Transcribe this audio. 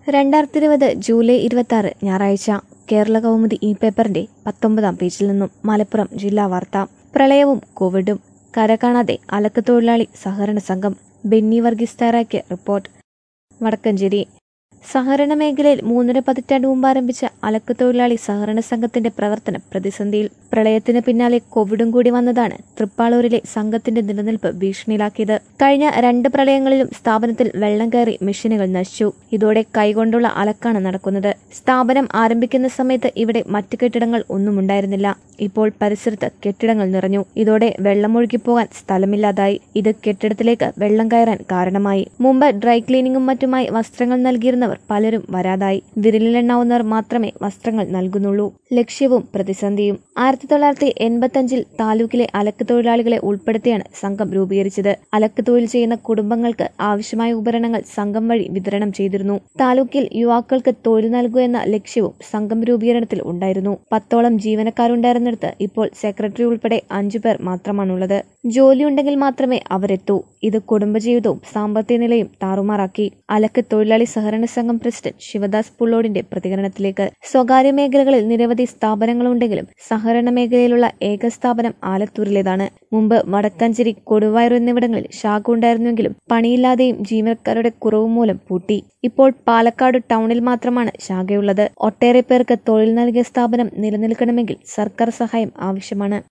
രണ്ടായിരത്തി ഇരുപത് ജൂലൈ ഇരുപത്തി ആറ് ഞായറാഴ്ച കേരള കൗമുദി ഇ പേപ്പറിന്റെ പത്തൊമ്പതാം പേജിൽ നിന്നും മലപ്പുറം ജില്ലാ വാർത്ത പ്രളയവും കോവിഡും കരകാണാതെ അലക്ക് തൊഴിലാളി സഹകരണ സംഘം ബെന്നി വർഗീസ് തയ്യാറാക്കിയ റിപ്പോർട്ട് വടക്കഞ്ചേരി സഹകരണ മേഖലയിൽ മൂന്നര പതിറ്റാണ്ട് മുമ്പ് ആരംഭിച്ച അലക്ക് തൊഴിലാളി സഹകരണ സംഘത്തിന്റെ പ്രവർത്തനം പ്രതിസന്ധിയിൽ പ്രളയത്തിന് പിന്നാലെ കോവിഡും കൂടി വന്നതാണ് തൃപ്പാളൂരിലെ സംഘത്തിന്റെ നിലനിൽപ്പ് ഭീഷണിയിലാക്കിയത് കഴിഞ്ഞ രണ്ട് പ്രളയങ്ങളിലും സ്ഥാപനത്തിൽ വെള്ളം കയറി മെഷീനുകൾ നശിച്ചു ഇതോടെ കൈകൊണ്ടുള്ള അലക്കാണ് നടക്കുന്നത് സ്ഥാപനം ആരംഭിക്കുന്ന സമയത്ത് ഇവിടെ മറ്റു കെട്ടിടങ്ങൾ ഒന്നും ഉണ്ടായിരുന്നില്ല ഇപ്പോൾ പരിസരത്ത് കെട്ടിടങ്ങൾ നിറഞ്ഞു ഇതോടെ വെള്ളമൊഴുകി പോകാൻ സ്ഥലമില്ലാതായി ഇത് കെട്ടിടത്തിലേക്ക് വെള്ളം കയറാൻ കാരണമായി മുമ്പ് ഡ്രൈ ക്ലീനിങ്ങും മറ്റുമായി വസ്ത്രങ്ങൾ നൽകിയിരുന്നവർ പലരും വരാതായി വിരലിലെണ്ണാവുന്നവർ മാത്രമേ വസ്ത്രങ്ങൾ നൽകുന്നുള്ളൂ ലക്ഷ്യവും പ്രതിസന്ധിയും ആയിരത്തി തൊള്ളായിരത്തി എൺപത്തഞ്ചിൽ താലൂക്കിലെ അലക്ക് തൊഴിലാളികളെ ഉൾപ്പെടുത്തിയാണ് സംഘം രൂപീകരിച്ചത് അലക്ക് തൊഴിൽ ചെയ്യുന്ന കുടുംബങ്ങൾക്ക് ആവശ്യമായ ഉപകരണങ്ങൾ സംഘം വഴി വിതരണം ചെയ്തിരുന്നു താലൂക്കിൽ യുവാക്കൾക്ക് തൊഴിൽ നൽകുക എന്ന ലക്ഷ്യവും സംഘം രൂപീകരണത്തിൽ ഉണ്ടായിരുന്നു പത്തോളം ജീവനക്കാരുണ്ടായിരുന്നിടത്ത് ഇപ്പോൾ സെക്രട്ടറി ഉൾപ്പെടെ അഞ്ചു പേർ മാത്രമാണുള്ളത് ജോലിയുണ്ടെങ്കിൽ മാത്രമേ അവരെത്തൂ ഇത് കുടുംബജീവിതവും സാമ്പത്തിക നിലയും താറുമാറാക്കി അലക്ക് തൊഴിലാളി സഹകരണ സംഘം പ്രസിഡന്റ് ശിവദാസ് പുള്ളോടിന്റെ പ്രതികരണത്തിലേക്ക് സ്വകാര്യ മേഖലകളിൽ നിരവധി സ്ഥാപനങ്ങളുണ്ടെങ്കിലും സഹകരണ മേഖലയിലുള്ള ഏക സ്ഥാപനം ആലത്തൂരിലേതാണ് മുമ്പ് വടക്കഞ്ചേരി കൊടുവായൂർ എന്നിവിടങ്ങളിൽ ശാഖ ഉണ്ടായിരുന്നുവെങ്കിലും പണിയില്ലാതെയും ജീവനക്കാരുടെ കുറവ് മൂലം പൂട്ടി ഇപ്പോൾ പാലക്കാട് ടൗണിൽ മാത്രമാണ് ശാഖയുള്ളത് ഒട്ടേറെ പേർക്ക് തൊഴിൽ നൽകിയ സ്ഥാപനം നിലനിൽക്കണമെങ്കിൽ സർക്കാർ സഹായം ആവശ്യമാണ്